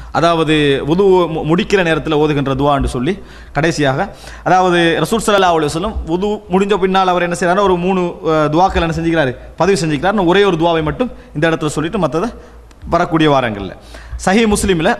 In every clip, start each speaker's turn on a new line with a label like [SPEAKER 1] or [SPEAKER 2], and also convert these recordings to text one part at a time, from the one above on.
[SPEAKER 1] அதாவது உது முடிக்கிற நேரத்தில் ஓதுகின்ற துவான்னு சொல்லி கடைசியாக அதாவது ரசூல் சல்லா அலி வஸல்லம் உது முடிஞ்ச பின்னால் அவர் என்ன செய்யறாரு ஒரு மூணு அஹ், துவாக்கள் என்ன செஞ்சுக்கிறாரு பதிவு செஞ்சுக்கிறார் நான் ஒரே ஒரு துவாவை மட்டும் இந்த இடத்துல சொல்லிட்டு மற்றதை வரக்கூடிய வாரங்களில் சஹி முஸ்லீமில்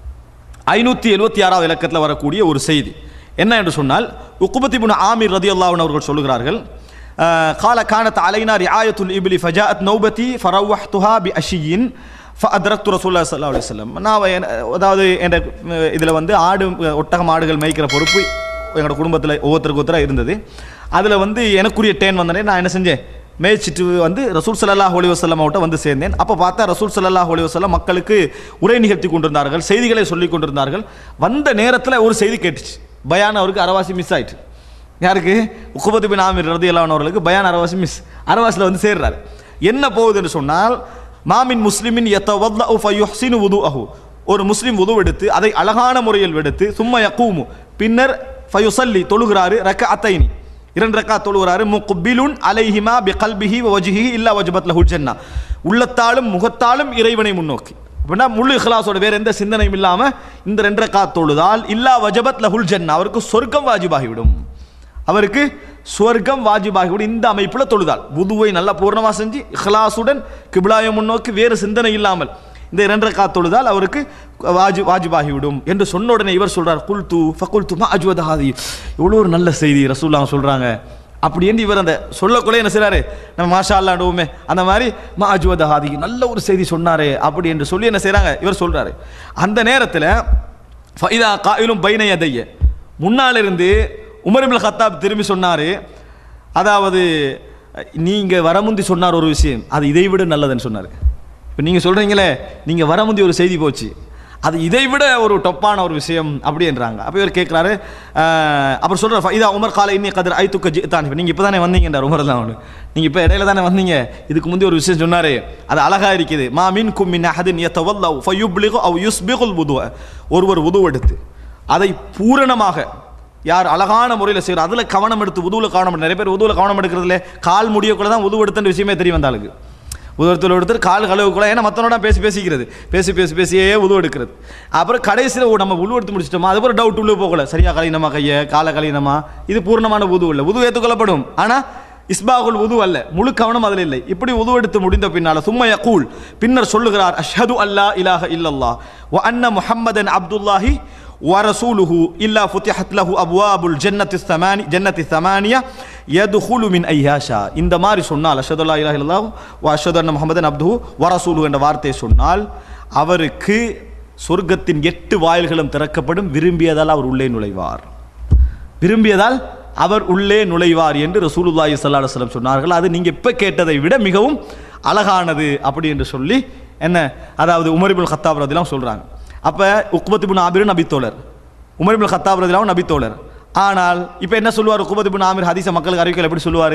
[SPEAKER 1] ஐநூற்றி எழுபத்தி ஆறாவது இலக்கத்தில் வரக்கூடிய ஒரு செய்தி என்ன என்று சொன்னால் உக்குபத்தி புன் ஆமீர் ரதி அல்லாஹன் அவர்கள் சொல்லுகிறார்கள் அஹ், கால கானத் அலைனா ரியாயத்துல் இபிலி ஃபஜாத் நௌபதி ஃபரவஹ்துஹா பி அஷியின் ஃபஅத்ரக்து ரசூல்லா ஸல்லல்லாஹு அலைஹி வஸல்லம் நான் என்- அதாவது என் இதில் வந்து ஆடு ஒட்டகம் ஆடுகள் மேய்க்கிற பொறுப்பு எங்களோட குடும்பத்தில் ஒவ்வொருத்தருக்கு ஒருத்தராக இருந்தது அதில் வந்து எனக்குரிய டேன் வந்தனே நான் என்ன செஞ்சேன் மேய்ச்சிட்டு வந்து ரசூல் ஸல்லல்லாஹு அலைஹி வஸல்லம் அவட்ட வந்து சேர்ந்தேன் அப்போ பார்த்தா ரசூல் ஸல்லல்லாஹு அலைஹி வஸல்லம் மக்களுக்கு உரை நிகழ்த்தி கொண்டிருந்தார்கள் செய்திகளை சொல்லி கொண்டிருந்தார்கள் வந்த நேரத்தில் ஒரு செய்தி கேட்டுச்சு பயான் அவருக்கு அரவாசி மிஸ் ஆயிட்டு யாருக்கு உக்குபத்து பின் ஆமீர் ரதி அவர்களுக்கு பயான் அரவாசி மிஸ் அரவாசியில் வந்து சேர்றாரு என்ன போகுதுன்னு சொன்னால் மாமின் முஸ்லிமின் யத்தவல்லு ஃபயுஹ்சினு வுதுஅஹு ஒரு முஸ்லிம் உது எடுத்து அதை அழகான முறையில் எடுத்து சும்மா யக்கூமு பின்னர் ஃபயுசல்லி தொழுகிறாரு ரக்க அத்தைனி இரண்டு ரக்கா தொழுகிறாரு முக்பிலுன் அலைஹிமா பி கல்பிஹி வஜ்ஹிஹி இல்லா வஜ்பத் லஹுல் ஜன்னா உள்ளத்தாலும் முகத்தாலும் இறைவனை முன்னோக்கி அப்படின்னா முழு இஹ்லாஸோட வேற எந்த சிந்தனையும் இல்லாம இந்த ரெண்டு ரக்கா தொழுதால் இல்லா வஜபத் லஹுல் ஜன்னா அவருக்கு சொர்க்கம் வாஜிபாகிவிடும் அவருக்கு சுவர்க்கம் வாஜிபாகிவிடும் இந்த அமைப்புல தொழுதால் புதுவை நல்லா பூர்ணமா செஞ்சு இஹ்லாசுடன் கிபிலாயை முன்னோக்கி வேறு சிந்தனை இல்லாமல் இந்த இரண்டு ரக்கா தொழுதால் அவருக்கு வாஜி வாஜிபாகிவிடும் என்று சொன்ன உடனே இவர் சொல்றார் குல்து ஃபகுல்து மா அஜ்வதஹாதி இவ்வளோ ஒரு நல்ல செய்தி ரசூல்லாங்க சொல்றாங்க அப்படி என்று இவர் அந்த சொல்லக்குள்ளே என்ன செய்றாரு நம்ம மாஷா அல்லாண்டுவோமே அந்த மாதிரி மா அஜ்வதஹாதி நல்ல ஒரு செய்தி சொன்னாரே அப்படி என்று சொல்லி என்ன செய்றாங்க இவர் சொல்றாரு அந்த நேரத்தில் ஃபைதா காயிலும் பைனையதைய முன்னால் இருந்து உமர் இப்னு கத்தாப் திரும்பி சொன்னாரு அதாவது நீங்க வரமுந்தி சொன்னார் ஒரு விஷயம் அது இதை விட நல்லதுன்னு சொன்னார் இப்போ நீங்க சொல்றீங்களே நீங்க வரமுந்தி ஒரு செய்தி போச்சு அது இதை விட ஒரு டொப்பான ஒரு விஷயம் அப்படின்றாங்க அப்போ இவர் கேட்குறாரு அப்புறம் சொல்கிறார் ஃபைதா உமர் காலை இன்னி கதிர் ஐ துக்க ஜித்தான் இப்போ நீங்கள் இப்போ தானே வந்தீங்கன்றார் உமர் தான் அவனு நீங்கள் இப்போ இடையில தானே வந்தீங்க இதுக்கு முந்தைய ஒரு விஷயம் சொன்னார் அது அழகாக இருக்குது மா மின் கும்மின் அஹதின் யத்தவல்லவ் ஃபயுப்லிகு அவ் யுஸ்பிகுல் உதுவ ஒருவர் உதுவ எடுத்து அதை பூரணமாக யார் அழகான முறையில் செய்கிறார் அதில் கவனம் எடுத்து உதுவில் கவனம் எடுத்து நிறைய பேர் உதுவில் கவனம் எடுக்கிறதுல கால் முடியக்குள்ள தான் உது எடுத்துன்ற விஷயமே தெரியும் அந்த ஆளுக்கு உதவத்தில் எடுத்து கால் கழுவுக்குள்ள ஏன்னா மற்றவனோட பேசி பேசிக்கிறது பேசி பேசி பேசியே உதவு எடுக்கிறது அப்புறம் கடைசியில் ஓ நம்ம உழு எடுத்து முடிச்சிட்டோமா அதுக்கப்புறம் டவுட் உள்ளே போகல சரியா கழினமா கையை காலை கழினமா இது பூர்ணமான உது இல்லை உது ஏற்றுக்கொள்ளப்படும் ஆனால் இஸ்பாகுல் உது அல்ல முழு கவனம் அதில் இல்லை இப்படி உது எடுத்து முடிந்த பின்னால் சும்மா யகூல் பின்னர் சொல்லுகிறார் அஷ்ஹது அல்லா இலாஹ இல்லல்லா வ அன்ன முஹம்மதன் அப்துல்லாஹி ورسوله إلا فتحت له أبواب الجنة الثمانية جنة الثمانية يدخل من أيها شاء இந்த மாதிரி சொன்னால் அஷது அல்லா இலாஹ இல்லல்லாஹ் வ அஷது அன்ன முஹம்மதன் அப்துஹு வ ரசூலுஹு என்ற வார்த்தையை சொன்னால் அவருக்கு சொர்க்கத்தின் எட்டு வாயில்களும் திறக்கப்படும் விரும்பியதால் அவர் உள்ளே நுழைவார் விரும்பியதால் அவர் உள்ளே நுழைவார் என்று ரசூலுல்லாஹி ஸல்லல்லாஹு அலைஹி வஸல்லம் சொன்னார்கள் அது நீங்க இப்ப கேட்டதை விட மிகவும் அழகானது அப்படி என்று சொல்லி என்ன அதாவது உமர் இப்னு கத்தாப் ரதிலாம் சொல்றாங்க அப்ப உக்பத் இப்னு ஆபிர் நபித்தோழர் உமர் இப்னு கத்தாப் ரதிலாம் நபித்தோழர் ஆனால் இப்போ என்ன சொல்லுவார் உக்பத் இப்னு ஆமிர் ஹதீஸ மக்களுக்கு அறிவிக்கல எப்படி சொல்லுவார்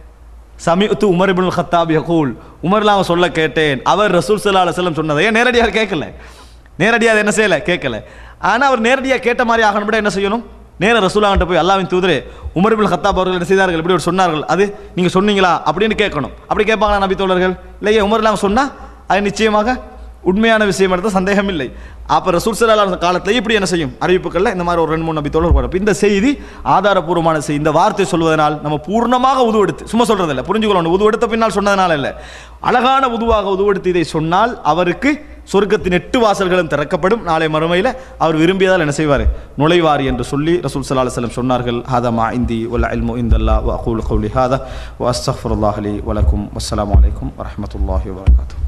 [SPEAKER 1] சமித்து உமர் இப்னு கத்தாப் யகூல் உமர்லாம் அவன் சொல்ல கேட்டேன் அவர் ரசூல் ஸல்லல்லாஹு அலைஹி வஸல்லம் சொன்னதை ஏன் நேரடியாக கேட்கல நேரடியாக அதை என்ன செய்யலை கேட்கல ஆனால் அவர் நேரடியாக கேட்ட மாதிரி ஆகணும்னா என்ன செய்யணும் நேர ரசூலாங்கிட்ட போய் அல்லாவின் தூதரே உமர் இப்னு கத்தாப் அவர்கள் என்ன செய்தார்கள் இப்படி ஒரு சொன்னார்கள் அது நீங்கள் சொன்னீங்களா அப்படின்னு கேட்கணும் அப்படி கேட்பாங்களா நபி தோழர்கள் இல்லையே உமர்லாம் சொன்னால் அது நிச்சயமாக உண்மையான விஷயம் எடுத்த சந்தேகம் இல்லை அப்போ ரசூல் சல்லா காலத்தில் இப்படி என்ன செய்யும் அறிவிப்புகளில் இந்த மாதிரி ஒரு ரெண்டு மூணு நபி தோழர் வரும் இந்த செய்தி ஆதாரபூர்வமான செய்தி இந்த வார்த்தை சொல்வதனால் நம்ம பூர்ணமாக உதுவெடுத்து சும்மா சொல்றதில்ல புரிஞ்சுக்கொள்ளணும் உதுவெடுத்த பின்னால் சொன்னதனால இல்லை அழகான உதுவாக உதுவெடுத்து இதை சொன்னால் அவருக்கு சொர்க்கத்தின் எட்டு வாசல்களும் திறக்கப்படும் நாளை மறுமையில் அவர் விரும்பியதால் என்ன செய்வார் நுழைவார் என்று சொல்லி ரசூல் சல்லா அலுவலம் சொன்னார்கள் ஹாதா மா இந்தி வல இல்மு இந்தல்லா வ அகூல் கௌலி ஹாதா வ அஸ்தஃபுல்லாஹ் அலி வலக்கும் வஸ்ஸலாமு அலைக்கும் வரஹமத்துல்லாஹி வபரகாத்துஹு